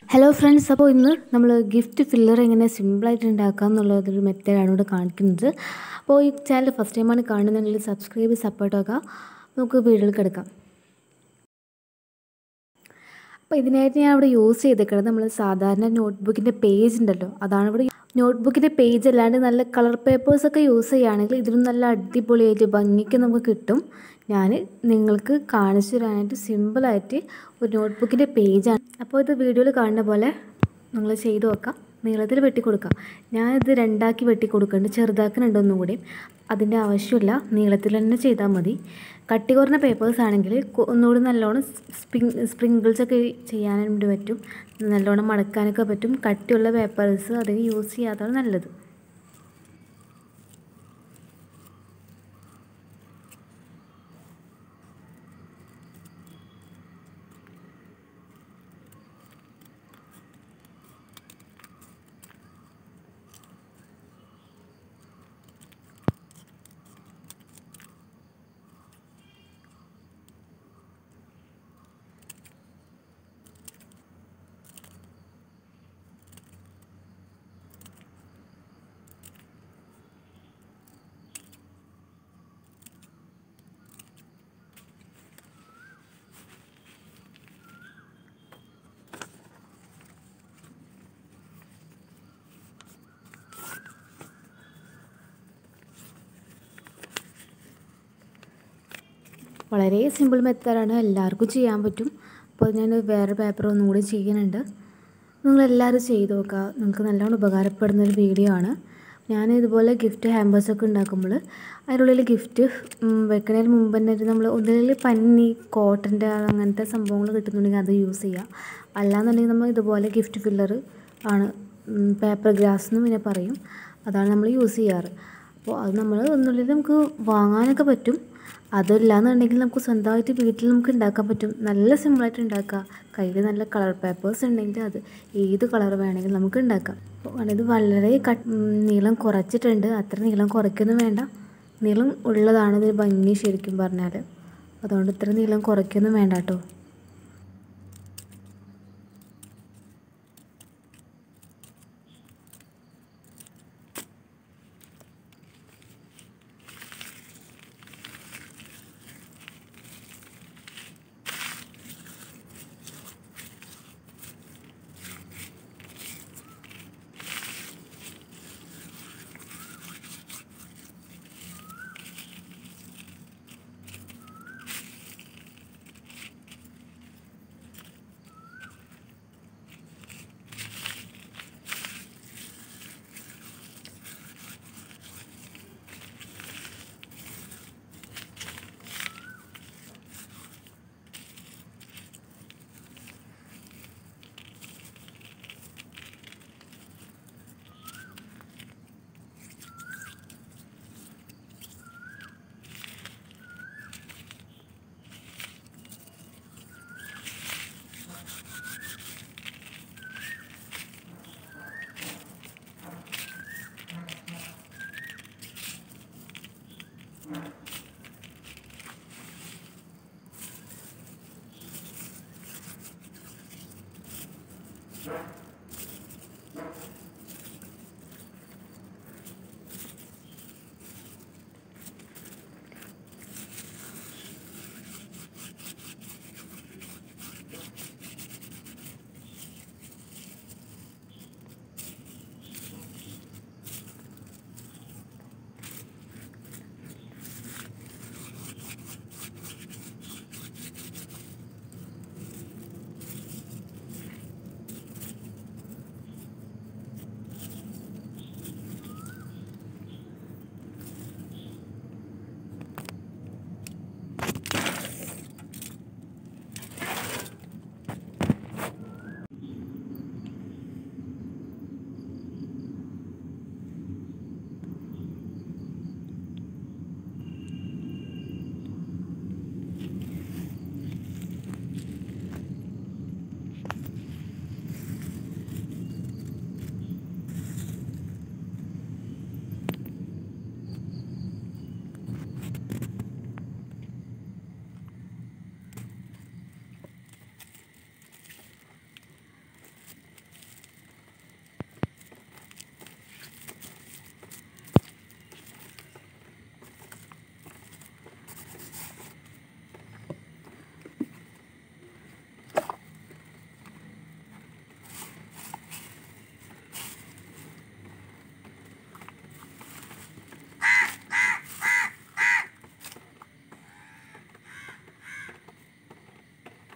hello friends അപ്പോൾ ഇന്ന് നമ്മൾ ഗിഫ്റ്റ് ഫില്ലർ എങ്ങനെ സിമ്പിളായിട്ട് ഉണ്ടാക്കാം എന്നുള്ളതൊരു മെത്തേഡാണ് ഇവിടെ കാണിക്കുന്നത് അപ്പോൾ ഈ ചാനൽ ഫസ്റ്റ് ടൈമാണ് കാണുന്നതെങ്കിൽ സബ്സ്ക്രൈബ് സപ്പോർട്ട് ആക്കുക നമുക്ക് വീഡിയോയിൽ കിടക്കാം അപ്പോൾ ഇതിനായിട്ട് ഞാൻ ഇവിടെ യൂസ് ചെയ്തേക്കുന്നത് നമ്മൾ സാധാരണ നോട്ട്ബുക്കിൻ്റെ പേജ് ഉണ്ടല്ലോ അതാണ് ഇവിടെ നോട്ട്ബുക്കിൻ്റെ പേജ് അല്ലാണ്ട് നല്ല കളർ പേപ്പേഴ്സൊക്കെ യൂസ് ചെയ്യുകയാണെങ്കിൽ ഇതിനും നല്ല അടിപൊളിയായിട്ട് ഭംഗിക്ക് നമുക്ക് കിട്ടും ഞാൻ നിങ്ങൾക്ക് കാണിച്ചു തരാനായിട്ട് സിമ്പിളായിട്ട് ഒരു നോട്ട്ബുക്കിൻ്റെ പേജാണ് അപ്പോൾ ഇത് വീഡിയോയിൽ കാണുന്ന പോലെ നിങ്ങൾ ചെയ്ത് വെക്കാം നീളത്തിൽ വെട്ടി കൊടുക്കാം ഞാനിത് രണ്ടാക്കി വെട്ടി കൊടുക്കുന്നുണ്ട് ചെറുതാക്കുന്നുണ്ട് ഒന്നും കൂടി അതിൻ്റെ ആവശ്യമില്ല നീളത്തിൽ തന്നെ ചെയ്താൽ മതി കട്ടി കുറഞ്ഞ പേപ്പേഴ്സ് ആണെങ്കിൽ ഒന്നുകൂടി നല്ലോണം സ്പ്രിങ് സ്പ്രിങ്കിൾസ് ഒക്കെ ചെയ്യാനായിട്ട് പറ്റും നല്ലോണം മടക്കാനൊക്കെ പറ്റും കട്ടിയുള്ള പേപ്പേഴ്സ് അതിന് യൂസ് ചെയ്യാത്തതാണ് നല്ലത് വളരെ സിമ്പിൾ മെത്തേഡാണ് എല്ലാവർക്കും ചെയ്യാൻ പറ്റും അപ്പോൾ ഞാൻ വേറെ പേപ്പർ ഒന്നും കൂടി ചെയ്യുന്നുണ്ട് നിങ്ങളെല്ലാവരും ചെയ്ത് നോക്കുക നിങ്ങൾക്ക് നല്ലോണം ഉപകാരപ്പെടുന്ന ഒരു വീഡിയോ ആണ് ഞാൻ ഇതുപോലെ ഗിഫ്റ്റ് ഹാമ്പേഴ്സൊക്കെ ഉണ്ടാക്കുമ്പോൾ അതിനുള്ളിൽ ഗിഫ്റ്റ് വെക്കുന്നതിന് മുമ്പ് തന്നെ നമ്മൾ ഒന്നിൽ പന്നി കോട്ടൻ്റെ അങ്ങനത്തെ സംഭവങ്ങൾ കിട്ടുന്നുണ്ടെങ്കിൽ അത് യൂസ് ചെയ്യുക അല്ലാന്നുണ്ടെങ്കിൽ നമ്മൾ ഇതുപോലെ ഗിഫ്റ്റ് ഫില്ലർ ആണ് പേപ്പർ ഗ്രാസ് എന്നും പിന്നെ പറയും അതാണ് നമ്മൾ യൂസ് ചെയ്യാറ് അപ്പോൾ അത് നമ്മൾ ഒന്നുള്ളിൽ നമുക്ക് വാങ്ങാനൊക്കെ പറ്റും അതല്ലാന്നുണ്ടെങ്കിൽ നമുക്ക് സ്വന്തമായിട്ട് വീട്ടിൽ നമുക്ക് ഉണ്ടാക്കാൻ പറ്റും നല്ല സിമ്പിളായിട്ട് ഉണ്ടാക്കാം കയ്യിൽ നല്ല കളർ പേപ്പേഴ്സ് ഉണ്ടെങ്കിൽ അത് ഏത് കളർ വേണമെങ്കിലും നമുക്ക് ഉണ്ടാക്കാം അപ്പോൾ ഇത് വളരെ കട്ട് നീളം കുറച്ചിട്ടുണ്ട് അത്ര നീളം കുറയ്ക്കൊന്നും വേണ്ട നീളം ഉള്ളതാണ് ഇതിന് ഭംഗി ശരിക്കും പറഞ്ഞാൽ അതുകൊണ്ട് ഇത്ര നീളം കുറയ്ക്കൊന്നും വേണ്ട കേട്ടോ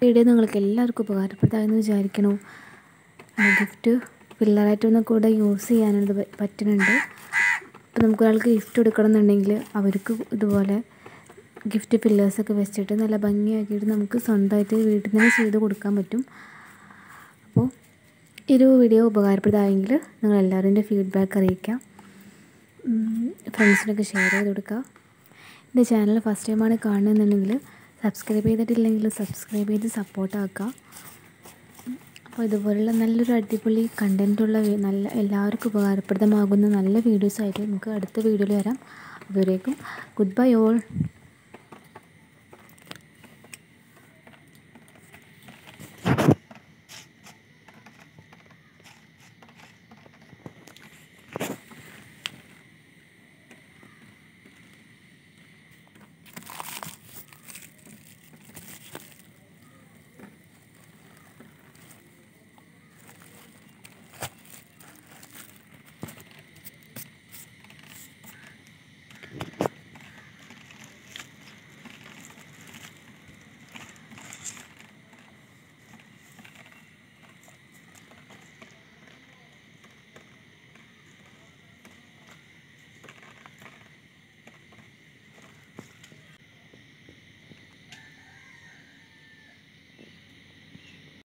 വീഡിയോ നിങ്ങൾക്ക് എല്ലാവർക്കും ഉപകാരപ്രദമായെന്ന് വിചാരിക്കണു ഗിഫ്റ്റ് പിള്ളേരായിട്ടൊന്നും കൂടെ യൂസ് ചെയ്യാനത് പറ്റുന്നുണ്ട് ഇപ്പോൾ നമുക്ക് ഒരാൾക്ക് ഗിഫ്റ്റ് കൊടുക്കണമെന്നുണ്ടെങ്കിൽ അവർക്ക് ഇതുപോലെ ഗിഫ്റ്റ് ഫില്ലേഴ്സൊക്കെ വെച്ചിട്ട് നല്ല ഭംഗിയാക്കിയിട്ട് നമുക്ക് സ്വന്തമായിട്ട് വീട്ടിൽ നിന്ന് ചെയ്ത് കൊടുക്കാൻ പറ്റും അപ്പോൾ ഈ ഒരു വീഡിയോ ഉപകാരപ്രദമായെങ്കിൽ നിങ്ങൾ എല്ലാവരും ഫീഡ്ബാക്ക് അറിയിക്കാം ഫ്രണ്ട്സിനൊക്കെ ഷെയർ ചെയ്ത് കൊടുക്കുക എൻ്റെ ചാനൽ ഫസ്റ്റ് ടൈമാണ് കാണുന്നുണ്ടെങ്കിൽ സബ്സ്ക്രൈബ് ചെയ്തിട്ടില്ലെങ്കിൽ സബ്സ്ക്രൈബ് ചെയ്ത് സപ്പോർട്ട് ആക്കുക അപ്പോൾ ഇതുപോലുള്ള നല്ലൊരു അടിപൊളി കണ്ടൻറ്റുള്ള നല്ല എല്ലാവർക്കും ഉപകാരപ്രദമാകുന്ന നല്ല വീഡിയോസായിട്ട് നമുക്ക് അടുത്ത വീഡിയോയിൽ വരാം അതുവരേക്കും ഗുഡ് ബൈ ഓൾ